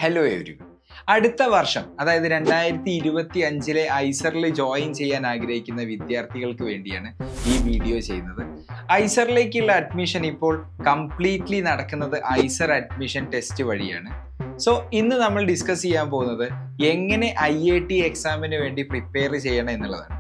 hello every അടുത്ത വർഷം അതായത് രണ്ടായിരത്തി ഇരുപത്തി അഞ്ചിലെ ഐസറിൽ ജോയിൻ ചെയ്യാൻ ആഗ്രഹിക്കുന്ന വിദ്യാർത്ഥികൾക്ക് വേണ്ടിയാണ് ഈ വീഡിയോ ചെയ്യുന്നത് ഐസറിലേക്കുള്ള അഡ്മിഷൻ ഇപ്പോൾ കംപ്ലീറ്റ്ലി നടക്കുന്നത് ഐസർ അഡ്മിഷൻ ടെസ്റ്റ് വഴിയാണ് സോ ഇന്ന് നമ്മൾ ഡിസ്കസ് ചെയ്യാൻ പോകുന്നത് എങ്ങനെ ഐ ഐ ടി എക്സാമിന് വേണ്ടി പ്രിപ്പയർ ചെയ്യണം എന്നുള്ളതാണ്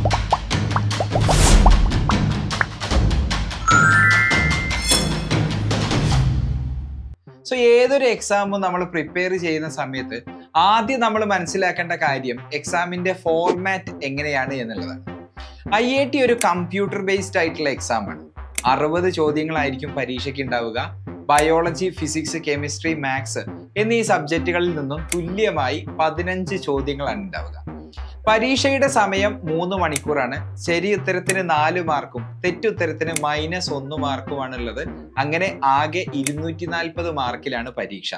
സോ ഏതൊരു എക്സാമും നമ്മൾ പ്രിപ്പയർ ചെയ്യുന്ന സമയത്ത് ആദ്യം നമ്മൾ മനസ്സിലാക്കേണ്ട കാര്യം എക്സാമിന്റെ ഫോർമാറ്റ് എങ്ങനെയാണ് എന്നുള്ളതാണ് ഐ ഐ ടി ഒരു കമ്പ്യൂട്ടർ ബേസ്ഡ് ആയിട്ടുള്ള എക്സാം ആണ് അറുപത് ചോദ്യങ്ങളായിരിക്കും പരീക്ഷയ്ക്ക് ഉണ്ടാവുക ബയോളജി ഫിസിക്സ് കെമിസ്ട്രി മാത്സ് എന്നീ സബ്ജക്റ്റുകളിൽ നിന്നും തുല്യമായി പതിനഞ്ച് ചോദ്യങ്ങളാണ് ഉണ്ടാവുക പരീക്ഷയുടെ സമയം മൂന്ന് മണിക്കൂറാണ് ശരി ഉത്തരത്തിന് നാല് മാർക്കും തെറ്റുത്തരത്തിന് മൈനസ് ഒന്ന് മാർക്കുമാണ് ഉള്ളത് അങ്ങനെ ആകെ ഇരുന്നൂറ്റി നാൽപ്പത് മാർക്കിലാണ് പരീക്ഷ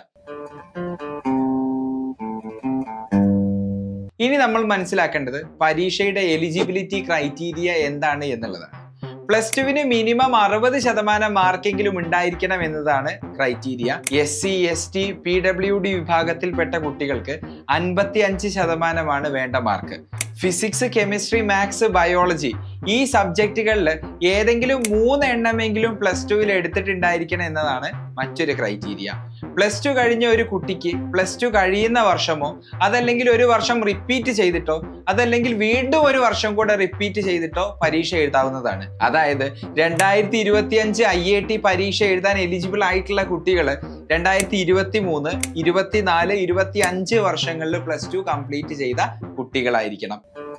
ഇനി നമ്മൾ മനസ്സിലാക്കേണ്ടത് പരീക്ഷയുടെ എലിജിബിലിറ്റി ക്രൈറ്റീരിയ എന്താണ് എന്നുള്ളതാണ് പ്ലസ് ടുവിന് മിനിമം അറുപത് ശതമാനം മാർക്കെങ്കിലും ഉണ്ടായിരിക്കണം എന്നതാണ് criteria S C S T P W D വിഭാഗത്തിൽപ്പെട്ട കുട്ടികൾക്ക് അൻപത്തി അഞ്ച് ശതമാനമാണ് വേണ്ട mark physics chemistry maths biology ഈ സബ്ജക്റ്റുകളിൽ ഏതെങ്കിലും മൂന്ന് എണ്ണമെങ്കിലും പ്ലസ് ടുവിൽ എടുത്തിട്ടുണ്ടായിരിക്കണം എന്നതാണ് മറ്റൊരു ക്രൈറ്റീരിയ പ്ലസ് ടു കഴിഞ്ഞ ഒരു കുട്ടിക്ക് പ്ലസ് ടു കഴിയുന്ന വർഷമോ അതല്ലെങ്കിൽ ഒരു വർഷം റിപ്പീറ്റ് ചെയ്തിട്ടോ അതല്ലെങ്കിൽ വീണ്ടും ഒരു വർഷം കൂടെ റിപ്പീറ്റ് ചെയ്തിട്ടോ പരീക്ഷ എഴുതാവുന്നതാണ് അതായത് രണ്ടായിരത്തി ഇരുപത്തി അഞ്ച് ഐ ഐ ടി പരീക്ഷ എഴുതാൻ എലിജിബിൾ ആയിട്ടുള്ള കുട്ടികൾ രണ്ടായിരത്തി ഇരുപത്തി മൂന്ന് ഇരുപത്തിനാല് ഇരുപത്തി അഞ്ച് വർഷങ്ങളിൽ പ്ലസ് ടു കംപ്ലീറ്റ് ചെയ്ത കുട്ടികളായിരിക്കണം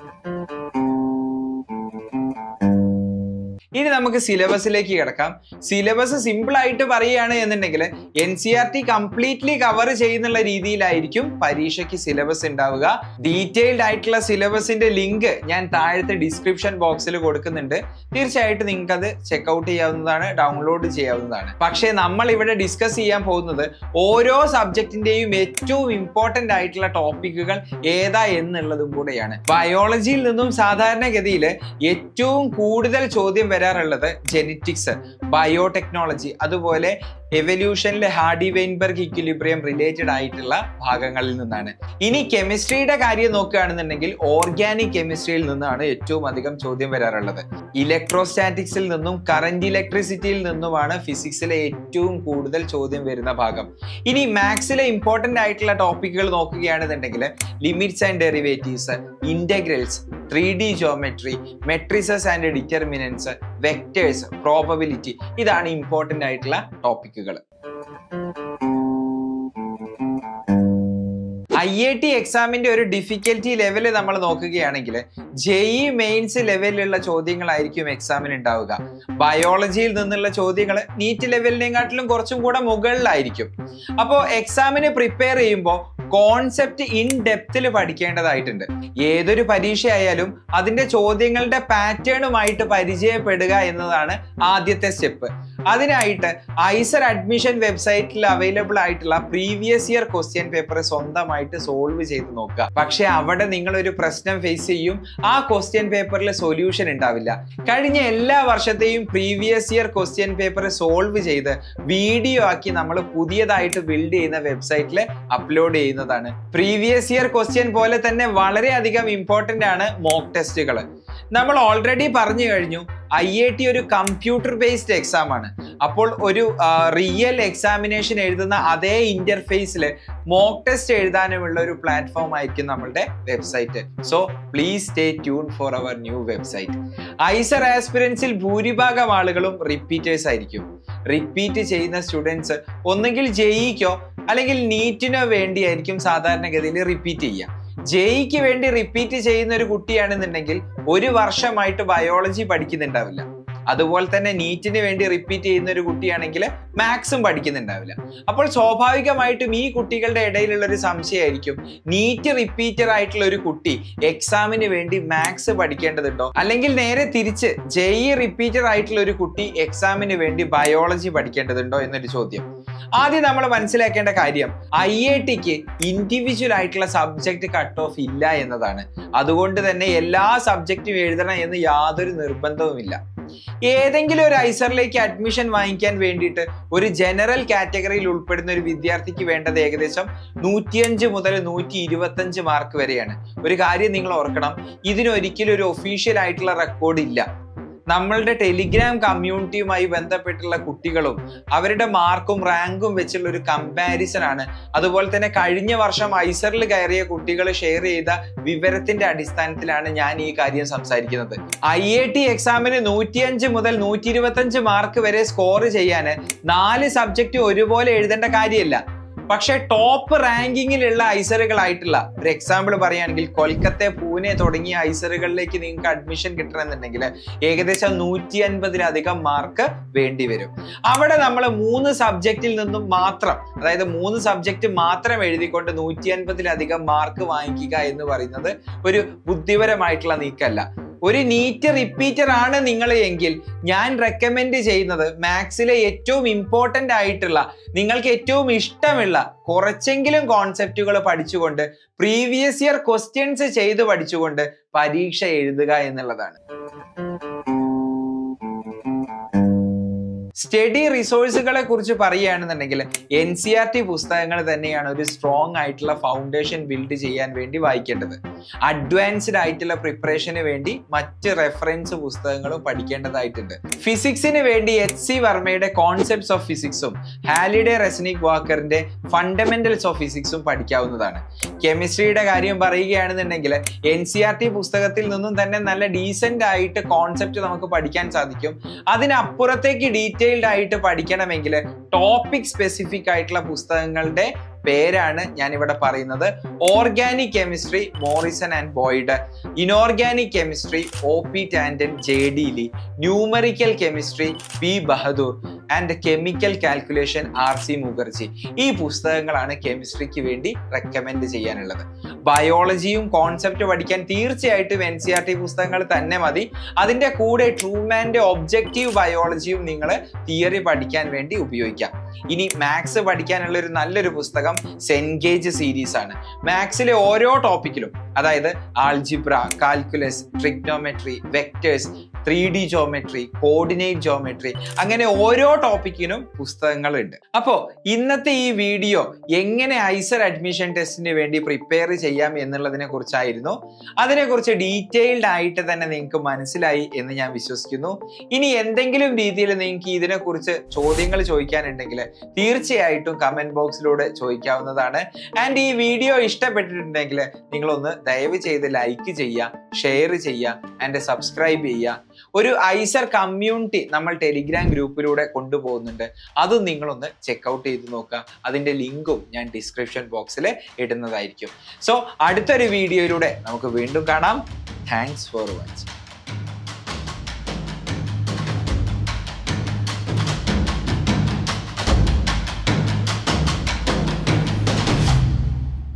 ഇനി നമുക്ക് സിലബസിലേക്ക് കിടക്കാം സിലബസ് സിമ്പിൾ ആയിട്ട് പറയുകയാണ് എന്നുണ്ടെങ്കിൽ N C R T completely cover ചെയ്യുന്നുള്ള രീതിയിലായിരിക്കും പരീക്ഷയ്ക്ക് സിലബസ് ഉണ്ടാവുക ഡീറ്റെയിൽഡ് ആയിട്ടുള്ള സിലബസിന്റെ ലിങ്ക് ഞാൻ താഴത്തെ ഡിസ്ക്രിപ്ഷൻ ബോക്സിൽ കൊടുക്കുന്നുണ്ട് തീർച്ചയായിട്ടും നിങ്ങൾക്ക് അത് ചെക്ക്ഔട്ട് ചെയ്യാവുന്നതാണ് ഡൗൺലോഡ് ചെയ്യാവുന്നതാണ് പക്ഷേ നമ്മൾ ഇവിടെ ഡിസ്കസ് ചെയ്യാൻ പോകുന്നത് ഓരോ സബ്ജക്റ്റിന്റെയും ഏറ്റവും ഇമ്പോർട്ടന്റ് ആയിട്ടുള്ള ടോപ്പിക്കുകൾ ഏതാ എന്നുള്ളതും കൂടെയാണ് ബയോളജിയിൽ നിന്നും സാധാരണഗതിയിൽ ഏറ്റവും കൂടുതൽ ചോദ്യം വരാറുള്ളത് ജെനറ്റിക്സ് ബയോടെക്നോളജി അതുപോലെ എവല്യൂഷനിലെ ഹാർഡി വെയിൻബർഗ് ഇക്വിലിബ്രിയം റിലേറ്റഡ് ആയിട്ടുള്ള ഭാഗങ്ങളിൽ നിന്നാണ് ഇനി കെമിസ്ട്രിയുടെ കാര്യം നോക്കുകയാണെന്നുണ്ടെങ്കിൽ ഓർഗാനിക് കെമിസ്ട്രിയിൽ നിന്നാണ് ഏറ്റവും അധികം ചോദ്യം വരാറുള്ളത് ഇലക്ട്രോസ്റ്റാറ്റിക്സിൽ നിന്നും കറന്റ് ഇലക്ട്രിസിറ്റിയിൽ നിന്നുമാണ് ഫിസിക്സിലെ ഏറ്റവും കൂടുതൽ ചോദ്യം വരുന്ന ഭാഗം ഇനി മാത്സിലെ ഇമ്പോർട്ടന്റ് ആയിട്ടുള്ള ടോപ്പിക്കുകൾ നോക്കുകയാണെന്നുണ്ടെങ്കിൽ limits and derivatives integrals three D geometry matrices and determinants vectors probability ഇതാണ് ഇമ്പോർട്ടന്റ് ആയിട്ടുള്ള ടോപ്പിക്കുകൾ ഐ ഐ ടി എക്സാമിന്റെ ഒരു ഡിഫിക്കൽറ്റി ലെവല് നമ്മൾ നോക്കുകയാണെങ്കിൽ ജെഇ മെയിൻസ് ലെവലിലുള്ള ചോദ്യങ്ങളായിരിക്കും എക്സാമിന് ഉണ്ടാവുക ബയോളജിയിൽ നിന്നുള്ള ചോദ്യങ്ങൾ നീറ്റ് ലെവലിനെക്കാട്ടിലും കുറച്ചും കൂടെ മുകളിലായിരിക്കും അപ്പോൾ എക്സാമിന് പ്രിപ്പയർ ചെയ്യുമ്പോൾ കോൺസെപ്റ്റ് ഇൻ ഡെപ്തിൽ പഠിക്കേണ്ടതായിട്ടുണ്ട് ഏതൊരു പരീക്ഷയായാലും അതിന്റെ ചോദ്യങ്ങളുടെ പാറ്റേണുമായിട്ട് പരിചയപ്പെടുക എന്നതാണ് ആദ്യത്തെ സ്റ്റെപ്പ് അതിനായിട്ട് ഐസർ അഡ്മിഷൻ വെബ്സൈറ്റിൽ അവൈലബിൾ ആയിട്ടുള്ള പ്രീവിയസ് ഇയർ ക്വസ്റ്റ്യൻ പേപ്പർ സ്വന്തമായിട്ട് സോൾവ് ചെയ്ത് നോക്കുക പക്ഷെ അവിടെ നിങ്ങൾ ഒരു പ്രശ്നം ഫേസ് ചെയ്യും ആ ക്വസ്റ്റ്യൻ പേപ്പറിൽ സൊല്യൂഷൻ ഉണ്ടാവില്ല കഴിഞ്ഞ എല്ലാ വർഷത്തെയും previous year question paper solve ചെയ്ത് വീഡിയോ ആക്കി നമ്മൾ പുതിയതായിട്ട് ബിൽഡ് ചെയ്യുന്ന വെബ്സൈറ്റിൽ അപ്ലോഡ് ചെയ്യുന്നതാണ് പ്രീവിയസ് ഇയർ ക്വസ്റ്റ്യൻ പോലെ തന്നെ വളരെയധികം ഇമ്പോർട്ടന്റ് ആണ് മോക്ക് ടെസ്റ്റുകൾ നമ്മൾ ഓൾറെഡി പറഞ്ഞു കഴിഞ്ഞു ഐ ഐ ടി ഒരു കമ്പ്യൂട്ടർ ബേസ്ഡ് എക്സാം ആണ് അപ്പോൾ ഒരു റിയൽ എക്സാമിനേഷൻ എഴുതുന്ന അതേ ഇന്റർഫേസിൽ മോക്ക് ടെസ്റ്റ് എഴുതാനുമുള്ള ഒരു പ്ലാറ്റ്ഫോം ആയിരിക്കും നമ്മളുടെ website so please stay tune for our new website IISER ആസ്പിറൻസിൽ ഭൂരിഭാഗം ആളുകളും റിപ്പീറ്റേഴ്സ് ആയിരിക്കും റിപ്പീറ്റ് ചെയ്യുന്ന സ്റ്റുഡൻസ് ഒന്നുകിൽ ജെയിക്കോ അല്ലെങ്കിൽ നീറ്റിനോ വേണ്ടിയായിരിക്കും സാധാരണഗതിയിൽ റിപ്പീറ്റ് ചെയ്യുക ജെയിക്ക് വേണ്ടി റിപ്പീറ്റ് ചെയ്യുന്ന ഒരു കുട്ടിയാണെന്നുണ്ടെങ്കിൽ ഒരു വർഷമായിട്ട് ബയോളജി പഠിക്കുന്നുണ്ടാവില്ല അതുപോലെ തന്നെ നീറ്റിന് വേണ്ടി റിപ്പീറ്റ് ചെയ്യുന്ന ഒരു കുട്ടിയാണെങ്കിൽ മാത്സും പഠിക്കുന്നുണ്ടാവില്ല അപ്പോൾ സ്വാഭാവികമായിട്ടും ഈ കുട്ടികളുടെ ഇടയിലുള്ള ഒരു സംശയമായിരിക്കും നീറ്റ് റിപ്പീറ്റർ ആയിട്ടുള്ള ഒരു കുട്ടി എക്സാമിന് വേണ്ടി മാത്സ് പഠിക്കേണ്ടതുണ്ടോ അല്ലെങ്കിൽ നേരെ തിരിച്ച് ജെഇ റിപ്പീറ്റർ ആയിട്ടുള്ള ഒരു കുട്ടി എക്സാമിന് വേണ്ടി ബയോളജി പഠിക്കേണ്ടതുണ്ടോ എന്നൊരു ചോദ്യം ആദ്യം നമ്മൾ മനസ്സിലാക്കേണ്ട കാര്യം ഐ ഐ ടിക്ക് ഇൻഡിവിജ്വൽ ആയിട്ടുള്ള സബ്ജക്ട് കട്ട് ഓഫ് ഇല്ല എന്നതാണ് അതുകൊണ്ട് തന്നെ എല്ലാ സബ്ജക്റ്റും എഴുതണം എന്ന് യാതൊരു നിർബന്ധവുമില്ല ഏതെങ്കിലും ഒരു ഐസറിലേക്ക് അഡ്മിഷൻ വാങ്ങിക്കാൻ വേണ്ടിയിട്ട് ഒരു ജനറൽ കാറ്റഗറിയിൽ ഉൾപ്പെടുന്ന ഒരു വിദ്യാർത്ഥിക്ക് വേണ്ടത് ഏകദേശം നൂറ്റിയഞ്ച് മുതൽ നൂറ്റി ഇരുപത്തഞ്ച് മാർക്ക് വരെയാണ് ഒരു കാര്യം നിങ്ങൾ ഓർക്കണം ഇതിനൊരിക്കലും ഒരു ഒഫീഷ്യൽ ആയിട്ടുള്ള റെക്കോർഡ് ഇല്ല നമ്മളുടെ ടെലിഗ്രാം കമ്മ്യൂണിറ്റിയുമായി ബന്ധപ്പെട്ടുള്ള കുട്ടികളും അവരുടെ മാർക്കും റാങ്കും വെച്ചുള്ള ഒരു കമ്പാരിസൺ ആണ് അതുപോലെ തന്നെ കഴിഞ്ഞ വർഷം ഐസറിൽ കയറിയ കുട്ടികൾ ഷെയർ ചെയ്ത വിവരത്തിന്റെ അടിസ്ഥാനത്തിലാണ് ഞാൻ ഈ കാര്യം സംസാരിക്കുന്നത് ഐ ഐ ടി എക്സാമിന് നൂറ്റിയഞ്ച് മുതൽ നൂറ്റി ഇരുപത്തഞ്ച് മാർക്ക് വരെ സ്കോർ ചെയ്യാൻ നാല് സബ്ജക്റ്റ് ഒരുപോലെ എഴുതേണ്ട കാര്യമില്ല പക്ഷെ ടോപ്പ് റാങ്കിങ്ങിലുള്ള ഐസറുകളായിട്ടുള്ള ഒരു എക്സാമ്പിൾ പറയുകയാണെങ്കിൽ കൊൽക്കത്ത പൂനെ തുടങ്ങിയ ഐസറുകളിലേക്ക് നിങ്ങൾക്ക് അഡ്മിഷൻ കിട്ടണമെന്നുണ്ടെങ്കിൽ ഏകദേശം നൂറ്റി അൻപതിലധികം മാർക്ക് വേണ്ടി വരും അവിടെ നമ്മൾ മൂന്ന് സബ്ജക്റ്റിൽ നിന്നും മാത്രം അതായത് മൂന്ന് സബ്ജക്റ്റ് മാത്രം എഴുതിക്കൊണ്ട് നൂറ്റി അൻപതിലധികം മാർക്ക് വാങ്ങിക്കുക എന്ന് പറയുന്നത് ഒരു ബുദ്ധിപരമായിട്ടുള്ള നീക്കമല്ല ഒരു നീറ്റ് റിപ്പീറ്റർ ആണ് നിങ്ങൾ എങ്കിൽ ഞാൻ റെക്കമെൻഡ് ചെയ്യുന്നത് മാത്സിലെ ഏറ്റവും ഇമ്പോർട്ടൻ്റ് ആയിട്ടുള്ള നിങ്ങൾക്ക് ഏറ്റവും ഇഷ്ടമുള്ള കുറച്ചെങ്കിലും കോൺസെപ്റ്റുകൾ പഠിച്ചുകൊണ്ട് പ്രീവിയസ് ഇയർ ക്വസ്റ്റ്യൻസ് ചെയ്ത് പഠിച്ചുകൊണ്ട് പരീക്ഷ എഴുതുക എന്നുള്ളതാണ് സ്റ്റഡി റിസോഴ്സുകളെ കുറിച്ച് പറയുകയാണെന്നുണ്ടെങ്കിൽ എൻ സി ആർ ടി പുസ്തകങ്ങൾ തന്നെയാണ് ഒരു സ്ട്രോങ് ആയിട്ടുള്ള ഫൗണ്ടേഷൻ ബിൽഡ് ചെയ്യാൻ വേണ്ടി വായിക്കേണ്ടത് അഡ്വാൻസ്ഡ് ആയിട്ടുള്ള പ്രിപ്പറേഷന് വേണ്ടി മറ്റ് റെഫറൻസ് പുസ്തകങ്ങളും പഠിക്കേണ്ടതായിട്ടുണ്ട് ഫിസിക്സിന് വേണ്ടി എച്ച് സി വർമ്മയുടെ കോൺസെപ്റ്റ്സ് ഓഫ് ഫിസിക്സും ഹാലിഡേ റെസ്നിക് വാക്കറിന്റെ ഫണ്ടമെന്റൽസ് ഓഫ് ഫിസിക്സും പഠിക്കാവുന്നതാണ് കെമിസ്ട്രിയുടെ കാര്യം പറയുകയാണെന്നുണ്ടെങ്കിൽ എൻ സി ആർ ടി പുസ്തകത്തിൽ നിന്നും തന്നെ നല്ല ഡീസെന്റ് ആയിട്ട് കോൺസെപ്റ്റ് നമുക്ക് പഠിക്കാൻ സാധിക്കും അതിനപ്പുറത്തേക്ക് ഡീറ്റെയിൽഡ് ആയിട്ട് പഠിക്കണമെങ്കിൽ ടോപ്പിക് സ്പെസിഫിക് ആയിട്ടുള്ള പുസ്തകങ്ങളുടെ പേരാണ് ഞാൻ ഇവിടെ പറയുന്നത് organic chemistry Morrison and Boyd inorganic chemistry O P Tandon J D Lee numerical chemistry P Bahadur and chemical calculation R C Mukherjee ഈ പുസ്തകങ്ങളാണ് കെമിസ്ട്രിക്ക് വേണ്ടി റെക്കമെൻഡ് ചെയ്യാനുള്ളത് ബയോളജിയും കോൺസെപ്റ്റ് പഠിക്കാൻ തീർച്ചയായിട്ടും എൻ സി ആർ ടി പുസ്തകങ്ങൾ തന്നെ മതി അതിന്റെ കൂടെ ട്രൂമാന്റെ ഒബ്ജക്റ്റീവ് ബയോളജിയും നിങ്ങൾ തിയറി പഠിക്കാൻ വേണ്ടി ഉപയോഗിക്കാം ഇനി മാത്സ് പഠിക്കാനുള്ള ഒരു നല്ലൊരു പുസ്തകം സെൻഗേജ് സീരീസ് ആണ് മാത്സിലെ ഓരോ ടോപ്പിക്കിലും അതായത് algebra calculus trigonometry vectors three D geometry coordinate geometry അങ്ങനെ ഓരോ ടോപ്പിക്കിനും പുസ്തകങ്ങളുണ്ട് അപ്പോൾ ഇന്നത്തെ ഈ വീഡിയോ എങ്ങനെ ഐസർ അഡ്മിഷൻ ടെസ്റ്റിന് വേണ്ടി പ്രിപ്പയർ ചെയ്യാം എന്നുള്ളതിനെ കുറിച്ചായിരുന്നു അതിനെക്കുറിച്ച് ഡീറ്റെയിൽഡ് ആയിട്ട് തന്നെ നിങ്ങൾക്ക് മനസ്സിലായി എന്ന് ഞാൻ വിശ്വസിക്കുന്നു ഇനി എന്തെങ്കിലും രീതിയിൽ നിങ്ങൾക്ക് ഇതിനെക്കുറിച്ച് ചോദ്യങ്ങൾ ചോദിക്കാനുണ്ടെങ്കിൽ തീർച്ചയായിട്ടും കമന്റ് ബോക്സിലൂടെ ചോദിക്കാവുന്നതാണ് ആൻഡ് ഈ വീഡിയോ ഇഷ്ടപ്പെട്ടിട്ടുണ്ടെങ്കിൽ നിങ്ങളൊന്ന് ദയവ് ചെയ്ത് ലൈക്ക് ചെയ്യുക ഷെയർ ചെയ്യുക ആൻഡ് സബ്സ്ക്രൈബ് ചെയ്യുക ഒരു ഐസർ കമ്മ്യൂണിറ്റി നമ്മൾ ടെലിഗ്രാം ഗ്രൂപ്പിലൂടെ കൊണ്ടുപോകുന്നുണ്ട് അതും നിങ്ങളൊന്ന് ചെക്കൗട്ട് ചെയ്ത് നോക്കുക അതിൻ്റെ ലിങ്കും ഞാൻ ഡിസ്ക്രിപ്ഷൻ ബോക്സിൽ ഇടുന്നതായിരിക്കും സോ അടുത്തൊരു വീഡിയോയിലൂടെ നമുക്ക് വീണ്ടും കാണാം താങ്ക്സ് ഫോർ വാച്ചിങ്